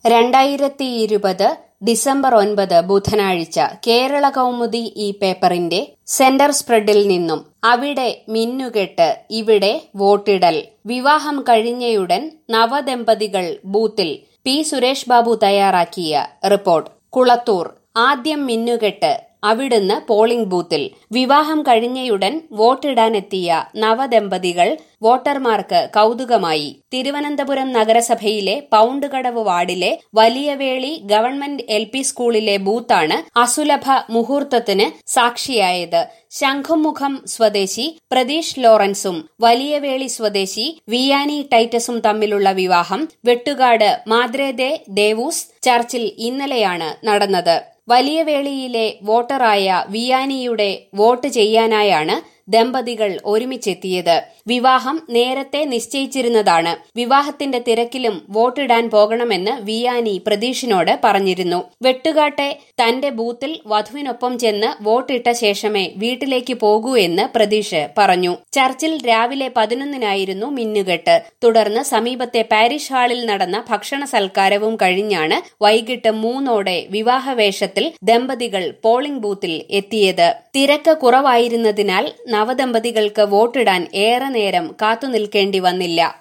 രണ്ടായിരത്തി ഇരുപത് ഡിസംബർ ഒൻപത് ബുധനാഴ്ച കേരള കൗമുദി ഈ പേപ്പറിന്റെ സെന്റർ സ്പ്രെഡിൽ നിന്നും അവിടെ മിന്നുകെട്ട് ഇവിടെ വോട്ടിടൽ വിവാഹം കഴിഞ്ഞയുടൻ നവദമ്പതികൾ ബൂത്തിൽ പി സുരേഷ് ബാബു തയ്യാറാക്കിയ റിപ്പോർട്ട് കുളത്തൂർ ആദ്യം മിന്നുകെട്ട് അവിടുന്ന് പോളിംഗ് ബൂത്തിൽ വിവാഹം കഴിഞ്ഞയുടൻ വോട്ടിടാനെത്തിയ നവദമ്പതികൾ വോട്ടർമാർക്ക് കൗതുകമായി തിരുവനന്തപുരം നഗരസഭയിലെ പൗണ്ട് കടവ് വാർഡിലെ വലിയവേളി ഗവൺമെന്റ് എൽ പി സ്കൂളിലെ ബൂത്താണ് അസുലഭ മുഹൂർത്തത്തിന് സാക്ഷിയായത് ശംഖുമുഖം സ്വദേശി പ്രതീഷ് ലോറൻസും വലിയവേളി സ്വദേശി വിയാനി ടൈറ്റസും തമ്മിലുള്ള വിവാഹം വെട്ടുകാട് മാദ്രേദേ ദേവൂസ് ചർച്ചിൽ ഇന്നലെയാണ് നടന്നത് വലിയവേളിയിലെ വോട്ടറായ വിയാനിയുടെ വോട്ട് ചെയ്യാനായാണ് ദമ്പതികൾ ഒരുമിച്ചെത്തിയത് വിവാഹം നേരത്തെ നിശ്ചയിച്ചിരുന്നതാണ് വിവാഹത്തിന്റെ തിരക്കിലും വോട്ടിടാൻ പോകണമെന്ന് വിയാനി പ്രതീഷിനോട് പറഞ്ഞിരുന്നു വെട്ടുകാട്ടെ തന്റെ ബൂത്തിൽ വധുവിനൊപ്പം ചെന്ന് വോട്ടിട്ട ശേഷമേ വീട്ടിലേക്ക് പോകൂ എന്ന് പ്രതീഷ് പറഞ്ഞു ചർച്ചിൽ രാവിലെ പതിനൊന്നിനായിരുന്നു മിന്നുകെട്ട് തുടർന്ന് സമീപത്തെ പാരിഷ് ഹാളിൽ നടന്ന ഭക്ഷണ സൽക്കാരവും കഴിഞ്ഞാണ് വൈകിട്ട് മൂന്നോടെ വിവാഹവേഷത്തിൽ ദമ്പതികൾ പോളിംഗ് ബൂത്തിൽ എത്തിയത് തിരക്ക് കുറവായിരുന്നതിനാൽ നവദമ്പതികൾക്ക് വോട്ടിടാൻ ഏറെ നേരം കാത്തുനിൽക്കേണ്ടി വന്നില്ല